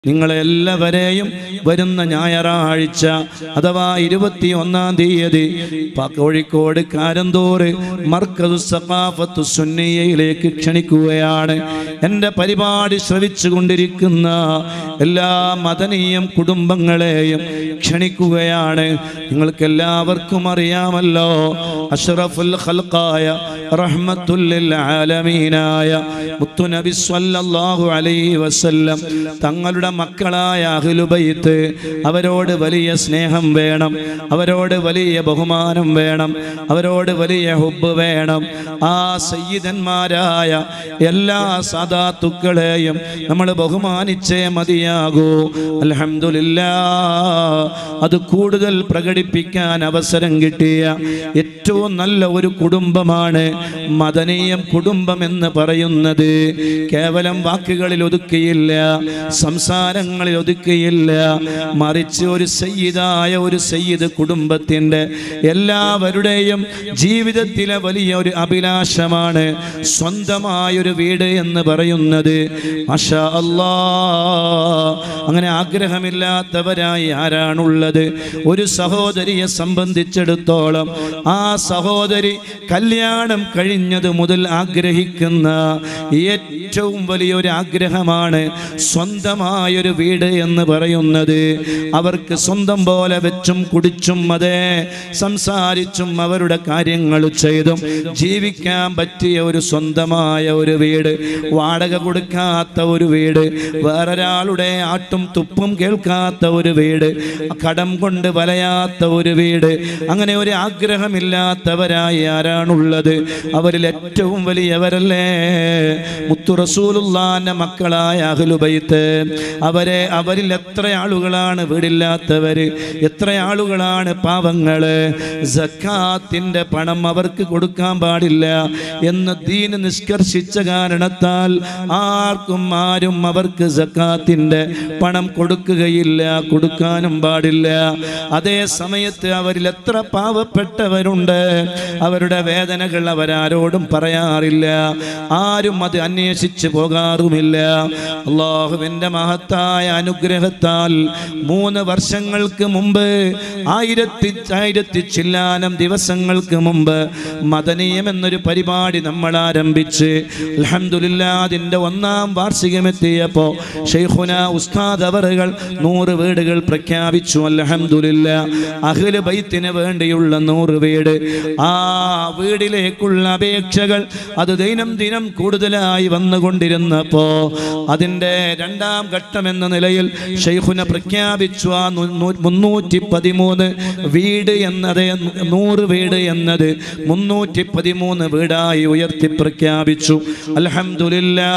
നിങ്ങളെല്ലാവരെയും വരുന്ന ഞായറാഴ്ച അഥവാ ഇരുപത്തി ഒന്നാം തീയതി പ- കോഴിക്കോട് കാരന്തോറ് മർക്കതു സഖാഫത്തു സുന്നിയയിലേക്ക് ക്ഷണിക്കുകയാണ് എൻ്റെ പരിപാടി ശ്രവിച്ചു കൊണ്ടിരിക്കുന്ന എല്ലാ മദനീയം കുടുംബങ്ങളെയും ക്ഷണിക്കുകയാണ് നിങ്ങൾക്ക് എല്ലാവർക്കും അറിയാമല്ലോ അഷ്റഫുൽ ഖൽഖായ റഹ്മത്തുല്ലിൽ ആലമീനായ മുത്തുനബി സ്വല്ലല്ലാഹു അലൈഹി വസല്ലം തങ്ങളുടെ മക്കളായ അഹ്ലുബൈത്ത് അവരോട് വലിയ സ്നേഹം വേണം അവരോട് വലിയ ബഹുമാനം വേണം അവരോട് വലിയ ഹുബ് വേണം ആ സയ്യിദന്മാരായ എല്ലാ സാദാത്തുക്കളെയും നമ്മൾ ബഹുമാനിച്ചേ മതിയാകൂ അൽഹംദുലില്ലാ അത് കൂടുതൽ പ്രകടിപ്പിക്കാൻ അവസരം കിട്ടിയ ഏറ്റവും നല്ല ഒരു കുടുംബമാണ് മദനീയം കുടുംബം എന്ന് പറയുന്നത് കേവലം വാക്കുകളിൽ ഒതുക്കിയില്ല സംസാരങ്ങളിൽ ഒതുക്കിയില്ല മറിച്ച് ഒരു സയ്യിദായ ഒരു സയ്യിദ് കുടുംബത്തിൻ്റെ എല്ലാവരുടെയും ജീവിതത്തിലെ വലിയ ഒരു അഭിലാഷമാണ് സ്വന്തമായൊരു വീട് എന്ന് പറയുന്നത് മഷാ അല്ലാ അങ്ങനെ ആഗ്രഹമില്ലാത്തവരായി ആരാണുള്ളത് ഒരു സഹോദരിയെ സംബന്ധിച്ചിടത്തോളം ആ സഹോദരി കല്യാണം കഴിഞ്ഞത് മുതൽ ആഗ്രഹിക്കുന്ന ഏറ്റവും വലിയൊരു ആഗ്രഹമാണ് സ്വന്തമായൊരു വീട് എന്ന് പറയുന്നത് അവർക്ക് സ്വന്തം പോലെ വെച്ചും കുടിച്ചും അതേ സംസാരിച്ചും അവരുടെ കാര്യങ്ങൾ ചെയ്തും ജീവിക്കാൻ പറ്റിയ ഒരു സ്വന്തമായ ഒരു വീട് വാടക കൊടുക്കാത്ത ഒരു വീട് വേറൊരാളുടെ ആട്ടും തുപ്പും കേൾക്കാത്ത ഒരു വീട് കടം കൊണ്ട് വലയാത്ത ഒരു വീട് അങ്ങനെ ഒരു ആഗ്രഹമില്ലാത്തവരായി ആരാണുള്ളത് അവരിൽ ഏറ്റവും വലിയവരല്ലേ മുത്തു റസൂലുള്ളാന്റെ മക്കളായ അഹ്ലുബൈത്ത് അവരെ അവരിൽ എത്ര ആളുകളാണ് വീടില്ലാത്തവര് എത്ര ആളുകളാണ് പാവങ്ങള് സക്കാത്തിന്റെ പണം അവർക്ക് കൊടുക്കാൻ പാടില്ല എന്ന് ദീന് നിഷ്കർഷിച്ച കാരണത്താൽ ആർക്കും ആരും അവർക്ക് സക്കാത്തിന്റെ പണം കൊടുക്കുകയില്ല കൊടുക്കാനും പാടില്ല അതേ സമയത്ത് അവരിൽ എത്ര പാവപ്പെട്ടവരുണ്ട് അവരുടെ വേദനകൾ അവരാരോടും പറയാറില്ല ആരും അത് അന്വേഷിച്ച് പോകാറുമില്ല അള്ളാഹുവിൻ്റെ മഹത്തായ അനുഗ്രഹത്താൽ മൂന്ന് വർഷങ്ങൾക്ക് മുമ്പ് ആയിരത്തി ആയിരത്തി ചില്ലാനം ദിവസങ്ങൾക്ക് മുമ്പ് മദനീയം എന്നൊരു പരിപാടി നമ്മൾ ആരംഭിച്ച് അൽഹംദുലില്ലാ അതിൻ്റെ ഒന്നാം വാർഷികമെത്തിയപ്പോൾ ഷെയ്ഖുന ഉസ്താദ് അവറുകൾ നൂറ് വീടുകൾ പ്രഖ്യാപിച്ചു അൽഹംദുലില്ല അഖില് ബൈത്തിന് വേണ്ടിയുള്ള നൂറ് വീട് ആ വീടിലേക്കുള്ള അപേക്ഷകൾ അത് ദൈനംദിനം കൂടുതലായി വന്നുകൊണ്ടിരുന്നപ്പോ അതിൻ്റെ രണ്ടാം ഘട്ടം എന്ന നിലയിൽ ഷെയ്ഖുന പ്രഖ്യാപിച്ചു ആ നൂ- നൂ- മുന്നൂറ്റി പതിമൂന്ന് വീട് എന്നത് നൂറ് വീട് എന്നത് മുന്നൂറ്റി പതിമൂന്ന് വീടായി ഉയർത്തി പ്രഖ്യാപിച്ചു അൽഹംദുലില്ലാ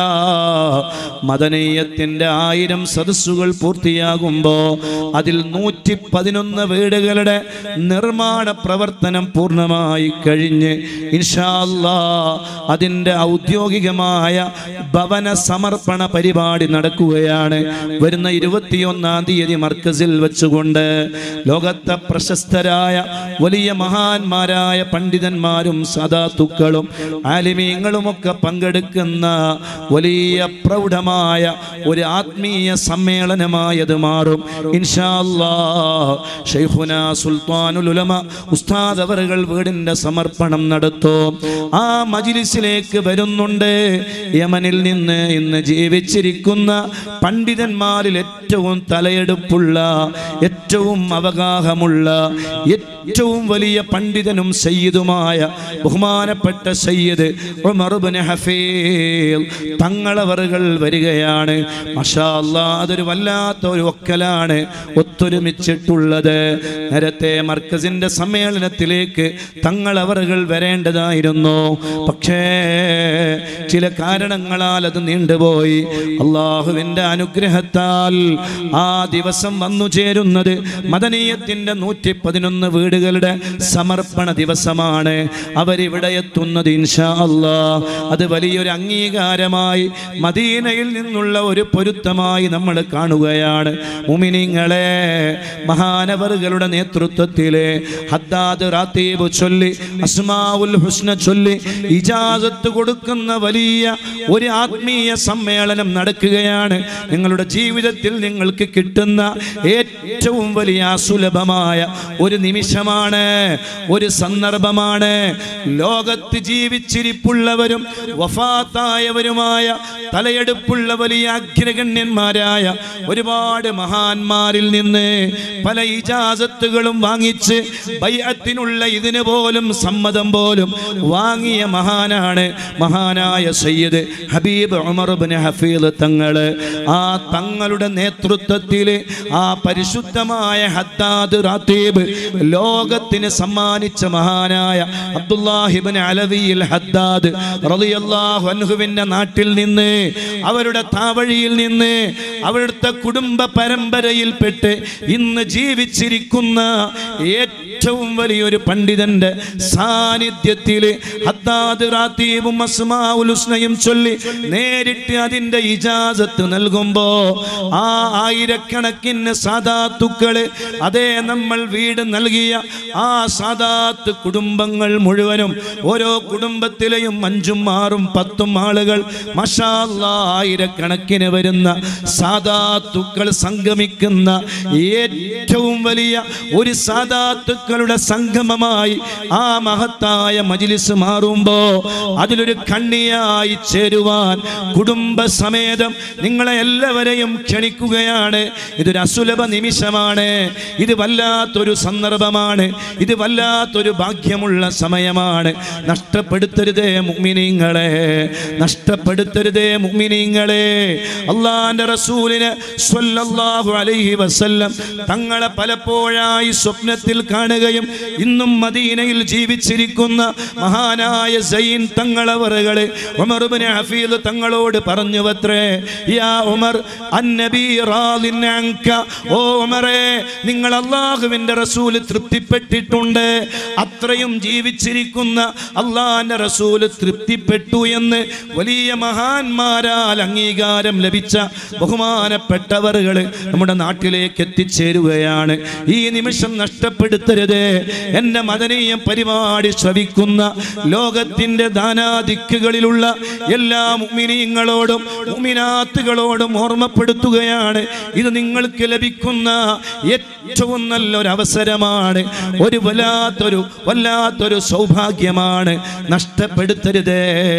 മദനീയത്തിൻ്റെ ആയിരം സദസ്സുകൾ പൂർത്തിയാകുമ്പോൾ അതിൽ നൂറ്റി പതിനൊന്ന് വീടുകളുടെ നിർമ്മാണ പ്രവർത്തനം പൂർണ്ണമായി കഴിഞ്ഞ് ഇൻഷാല്ലാ അതിൻ്റെ ഔദ്യോഗികമായ ഭവന സമർപ്പണ പരിപാടി നടക്കുകയാണ് വരുന്ന ഇരുപത്തിയൊന്നാം തീയതി മർക്കസിൽ വെച്ചുകൊണ്ട് ലോകത്തെ പ്രശസ്തരായ വലിയ മഹാന്മാരായ പണ്ഡിതന്മാരും സദാത്തുക്കളും ആലിമീങ്ങളുമൊക്കെ പങ്കെടുക്കുന്ന വലിയ പ്രൗഢമായ ഒരു ആത്മീയ സമ്മേളനമായത് മാറും ഇൻഷാല്ലാ ഷെയ്ഖുന സുൽത്താനുൽ ഉലമ ഉസ്താദ് അവറുകൾ വീടിൻ്റെ സമർപ്പണം നടത്തും ആ മജിലിസിലേക്ക് വരുന്നുണ്ട് യമനിൽ നിന്ന് ഇന്ന് ജീവിച്ചിരിക്കുന്ന പണ്ഡിതന്മാരിൽ ഏറ്റവും തലയെടുപ്പുള്ള ഏറ്റവും അവഗാഹമുള്ള ഏറ്റവും വലിയ പണ്ഡിതനും സയ്യിദുമായ ബഹുമാനപ്പെട്ട സയ്യിദ് ഉമർ ഇബ്നു ഹഫീൽ തങ്ങളവറുകൾ വരികയാണ് മഷാ അല്ലാ അതൊരു വല്ലാത്ത ഒരു ഒക്കലാണ് ഒത്തൊരുമിച്ചിട്ടുള്ളത് നേരത്തെ മർക്കസിന്റെ സമ്മേളനത്തിലേക്ക് തങ്ങളവറുകൾ വരേണ്ടതായിരുന്നു പക്ഷേ ചില കാരണങ്ങളാൽ അത് നീണ്ടുപോയി അള്ളാഹുവിൻ്റെ അനുഗ്രഹത്താൽ ആ ദിവസം വന്നു ചേരുന്നത് മദനീയത്തിൻ്റെ നൂറ്റി പതിനൊന്ന് വീടുകൾ വീടുകളുടെ സമർപ്പണ ദിവസമാണ് അവരിവിടെ എത്തുന്നത് ഇൻഷാ അല്ലാ അത് വലിയൊരു അംഗീകാരമായി മദീനയിൽ നിന്നുള്ള ഒരു പൊരുത്തമായി നമ്മൾ കാണുകയാണ് മുമിനിങ്ങളെ മഹാനവറുകളുടെ നേതൃത്വത്തിലെ ഹദ്ദാദ് റാത്തീബ് ചൊല്ലി അസ്മാഉൽ ഹുസ്ന ചൊല്ലി ഇജാസത്ത് കൊടുക്കുന്ന വലിയ ഒരു ആത്മീയ സമ്മേളനം നടക്കുകയാണ് നിങ്ങളുടെ ജീവിതത്തിൽ നിങ്ങൾക്ക് കിട്ടുന്ന ഏറ്റവും വലിയ സുലഭമായ ഒരു നിമിഷമാണ് ഒരു സന്ദർഭമാണ് ലോകത്ത് ജീവിച്ചിരിപ്പുള്ളവരും വഫാത്തായവരുമായ തലയെടുപ്പുള്ള വലിയ അഗ്രഗണ്യന്മാരായ ഒരുപാട് മഹാന്മാരിൽ നിന്ന് പല ഇജാസത്തുകളും വാങ്ങിച്ച് ബൈഅത്തിനുള്ള ഇതിന് പോലും സമ്മതം പോലും വാങ്ങിയ മഹാനാണ് മഹാനായ സയ്യിദ് ഹബീബ് ഉമർ ഇബ്നു ഹഫീദ് തങ്ങള് ആ തങ്ങളുടെ നേതൃത്വത്തിൽ ആ പരിശുദ്ധമായ ഹദ്ദാദ് റാത്തീബ് ലോകത്തിന് സമ്മാനിച്ച മഹാനായ അബ്ദുല്ലാഹിബിൻ അലവിയിൽ ഹദ്ദാദ് റളിയല്ലാഹു അൻഹുവിന്റെ നാട്ടിൽ നിന്ന് അവരുടെ താവഴിയിൽ നിന്ന് അവിടുത്തെ കുടുംബ പരമ്പരയിൽപ്പെട്ട് ഇന്ന് ജീവിച്ചിരിക്കുന്ന ഏറ്റവും വലിയൊരു പണ്ഡിതന്റെ സാന്നിധ്യത്തിൽ ഹദ്ദാദ് റാത്തീബും അസ്മാഉൽ ഹുസ്നയും ചൊല്ലി നേരിട്ട് അതിന്റെ ഇജാസത്ത് നൽകുമ്പോ ആ ആയിരക്കണക്കിന് സാദാത്തുക്കള് അതേ നമ്മൾ വീട് നൽകിയ ആ സാദാത്ത് കുടുംബങ്ങൾ മുഴുവനും ഓരോ കുടുംബത്തിലെയും അഞ്ചും ആറും പത്തും ആളുകൾ മഷാല്ല ആയിരക്കണക്കിന് വരുന്ന സാദാത്തുക്കൾ സംഗമിക്കുന്ന ഏറ്റവും വലിയ ഒരു സാദാത്തുക്കളുടെ സംഗമമായി ആ മഹത്തായ മജിലിസ് മാറുമ്പോ അതിലൊരു കണ്ണിയായി ചേരുവാൻ കുടുംബസമേതം നിങ്ങളെ എല്ലാവരെയും ക്ഷണിക്കുകയാണ് ഇതൊരു അസുലഭ നിമിഷമാണ് ഇത് വല്ലാത്തൊരു സന്ദർഭമാണ് ഇത് വല്ലാത്തൊരു ഭാഗ്യമുള്ള സമയമാണ് നഷ്ടപ്പെടുത്തരുതേ മുഅ്മിനീങ്ങളെ നഷ്ടപ്പെടുത്തരുതേ മുഅ്മിനീങ്ങളെ അള്ളാന്റെ റസൂലിന് സ്വല്ലല്ലാഹു അലൈഹി വസല്ലം തങ്ങളെ പലപ്പോഴായി സ്വപ്നത്തിൽ കാണുകയും ഇന്നും മദീനയിൽ ജീവിച്ചിരിക്കുന്ന മഹാനായ സൈൻ തങ്ങളവറുകളെ ഉമർ ഇബ്നു ഹഫീദ് തങ്ങളോട് പറഞ്ഞു വത്രേ യാ ഉമർ അന്നബി റാദിൻ അൻക ഓ ഉമറേ നിങ്ങൾ അള്ളാഹുവിന്റെ റസൂല് തൃപ്തിപ്പെട്ടിട്ടുണ്ട് അത്രയും ജീവിച്ചിരിക്കുന്ന അള്ളാഹിന്റെ റസൂല് തൃപ്തിപ്പെട്ടു എന്ന് വലിയ മഹാന്മാരാൽ അംഗീകാരം ലഭിച്ച ബഹുമാനപ്പെട്ടവറുകൾ നമ്മുടെ നാട്ടിലേക്ക് എത്തിച്ചേരുകയാണ് ഈ നിമിഷം നഷ്ടപ്പെടുത്തരുത് എന്റെ മദനീയ പരിപാടി ശ്രവിക്കുന്ന ലോകത്തിന്റെ ദാനാദിക്കുകളിലുള്ള എല്ലാ മുമിനീങ്ങളോടും മുമിനാത്തുകളോടും ഓർമ്മപ്പെടുത്തുകയാണ് ഇത് നിങ്ങൾക്ക് ലഭിക്കുന്ന ഏറ്റവും നല്ലൊരു അവസരമാണ് ഒരു വല്ലാത്തൊരു വല്ലാത്തൊരു സൗഭാഗ്യമാണ് നഷ്ടപ്പെടുത്തരുതേ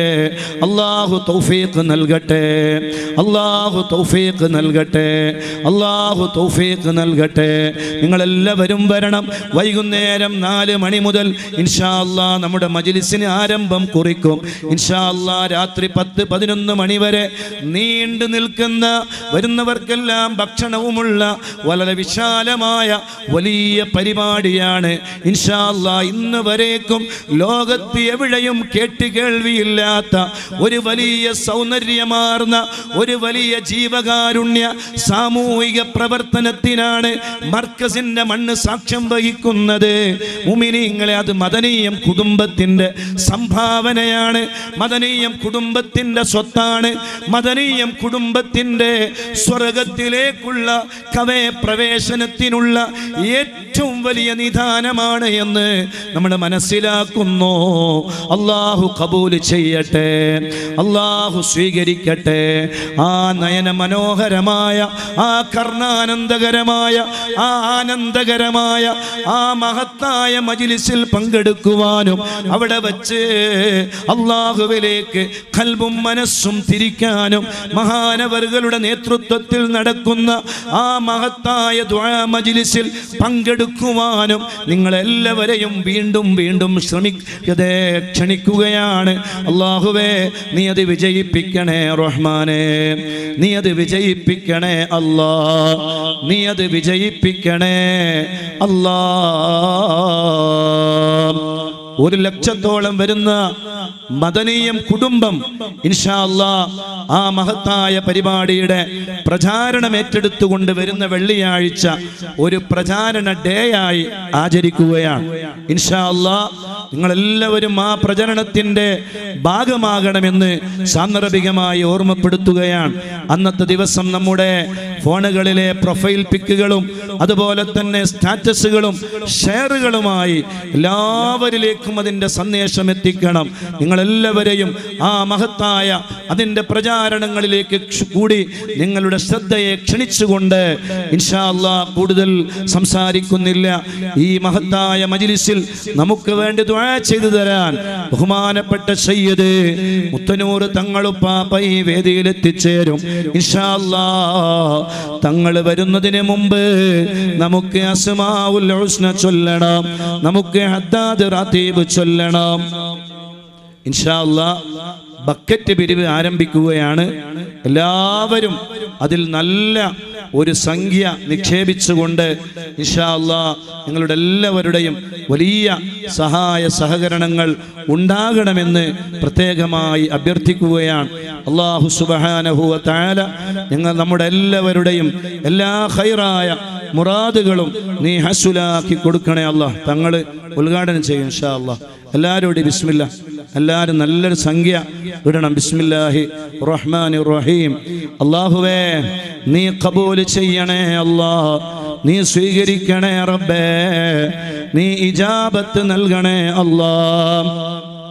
അള്ളാഹു തൗഫീഖ് നൽകട്ടെ അള്ളാഹു തൗഫീഖ് നൽകട്ടെ അള്ളാഹു തൗഫീഖ് നൽകട്ടെ നിങ്ങളെല്ലാവരും വരണം വൈകുന്നേരം നാല് മണി മുതൽ ഇൻഷാ അല്ലാ നമ്മുടെ മജിലിസിന് ആരംഭം കുറിക്കും ഇൻഷാ അല്ലാ രാത്രി പത്ത് പതിനൊന്ന് മണി വരെ നീണ്ടു നിൽക്കുന്ന വരുന്നവർക്കെല്ലാം ഭക്ഷണവുമുള്ള വളരെ വിശാലമായ വലിയ പരിപാടിയാണ് ഇൻഷാ അല്ലാ ഇന്ന് വരേക്കും ലോകത്ത് എവിടെയും കേട്ട് കേൾവിയില്ലാത്ത ഒരു വലിയ സൗന്ദര്യമാർന്ന ഒരു വലിയ ജീവകാരുണ്യ സാമൂഹിക പ്രവർത്തനത്തിനാണ് മർക്കസിന്റെ മണ്ണ് സാക്ഷ്യം വഹിക്കുന്നത് മുമിനിങ്ങളെ അത് മദനീയം കുടുംബത്തിന്റെ സംഭാവനയാണ് മദനീയം കുടുംബത്തിന്റെ സ്വത്താണ് മദനീയം കുടുംബത്തിന്റെ സ്വർഗത്തിലേക്കുള്ള കവേ പ്രവേശനത്തിനുള്ള ഏറ്റവും വലിയ നിദാനമാണ് എന്ന് നമ്മൾ മനസ്സിലാക്കുന്നു അള്ളാഹു കബൂല് ചെയ്യട്ടെ അള്ളാഹു സ്വീകരിക്കട്ടെ ആ നയന മനോഹരമായ ആ കർണാനന്ദകരമായ ആ ആനന്ദകരമായ ആ മഹത്തായ മജിലിസിൽ പങ്കെടുക്കുവാനും അവിടെ വച്ച് അള്ളാഹുവിലേക്ക് കൽബും മനസ്സും തിരിക്കാനും മഹാനവറുകളുടെ നേതൃത്വത്തിൽ നടക്കുന്ന ആ മഹത്തായ ദുആ മജിലിസിൽ പങ്കെടുക്കുവാനും നിങ്ങളെല്ലാവരെയും വീണ്ടും വീണ്ടും ശ്രമിക്കതേ ക്ഷണിക്കുകയാണ് അള്ളാഹുവേ നീ അത് വിജയിപ്പിക്കണേ റഹ്മാനെ നീ അത് വിജയിപ്പിക്കണേ അല്ലാ നീ അത് വിജയിപ്പിക്കണേ അല്ലാ ഒരു ലക്ഷത്തോളം വരുന്ന മദനീയം കുടുംബം ഇൻഷാ അല്ലാ ആ മഹത്തായ പരിപാടിയുടെ പ്രചാരണം ഏറ്റെടുത്തുകൊണ്ട് വരുന്ന വെള്ളിയാഴ്ച ഒരു പ്രചാരണ ഡേ ആയി ആചരിക്കുകയാണ് ഇൻഷാ അല്ലാ നിങ്ങളെല്ലാവരും ആ പ്രചരണത്തിന്റെ ഭാഗമാകണമെന്ന് സാന്ദർഭികമായി ഓർമ്മപ്പെടുത്തുകയാണ് അന്നത്തെ ദിവസം നമ്മുടെ ഫോണുകളിലെ പ്രൊഫൈൽ പിക്കുകളും അതുപോലെ തന്നെ സ്റ്റാറ്റസുകളും ഷെയറുകളുമായി എല്ലാവരിലേക്കും അതിൻ്റെ സന്ദേശം എത്തിക്കണം നിങ്ങളെല്ലാവരെയും ആ മഹത്തായ അതിൻ്റെ പ്രചാരണങ്ങളിലേക്ക് ക്ഷ- കൂടി നിങ്ങളുടെ ശ്രദ്ധയെ ക്ഷണിച്ചുകൊണ്ട് ഇൻഷാ അല്ലാ കൂടുതൽ സംസാരിക്കുന്നില്ല ഈ മഹത്തായ മജിലിസിൽ നമുക്ക് വേണ്ടി ദുആ ചെയ്തു തരാൻ ബഹുമാനപ്പെട്ട സയ്യിദ് മുത്തനൂർ തങ്ങളുപ്പാപ്പ ഈ വേദിയിൽ എത്തിച്ചേരും ഇൻഷാ അല്ലാ തങ്ങൾ വരുന്നതിന് മുമ്പ് നമുക്ക് അസ്മാഉൽ ഹുസ്ന ചൊല്ലണം നമുക്ക് ഹദ്ദാദ് റാത്തീബ് ചൊല്ലണം ഇൻഷാ അല്ലാ ബക്കറ്റ് പിരിവ് ആരംഭിക്കുകയാണ് എല്ലാവരും അതിൽ നല്ല ഒരു സംഖ്യ നിക്ഷേപിച്ചുകൊണ്ട് ഇൻഷാ അല്ലാ നിങ്ങളുടെ എല്ലാവരുടെയും വലിയ സഹായ സഹകരണങ്ങൾ ഉണ്ടാകണമെന്ന് പ്രത്യേകമായി അഭ്യർത്ഥിക്കുകയാണ് അള്ളാഹു സുബഹാനഹുവ താല ഞങ്ങൾ നമ്മുടെ എല്ലാവരുടെയും എല്ലാ ഹൈറായ മുറാദുകളും നീ ഹസുലാക്കി കൊടുക്കണേ അല്ലാഹ് തങ്ങൾ ഉദ്ഘാടനം ചെയ്യും ഇൻഷാ അല്ലാ എല്ലാവരോടും ബിസ്മില്ല എല്ലാവരും നല്ലൊരു സംഖ്യ ഇടണം ബിസ്മില്ലാഹി റഹ്മാൻ റഹീം അള്ളാഹുവേ നീ കബൂൽ ചെയ്യണേ അല്ലാ നീ സ്വീകരിക്കണേ റബ്ബേ നീ ഇജാബത്ത് നൽകണേ അല്ലാ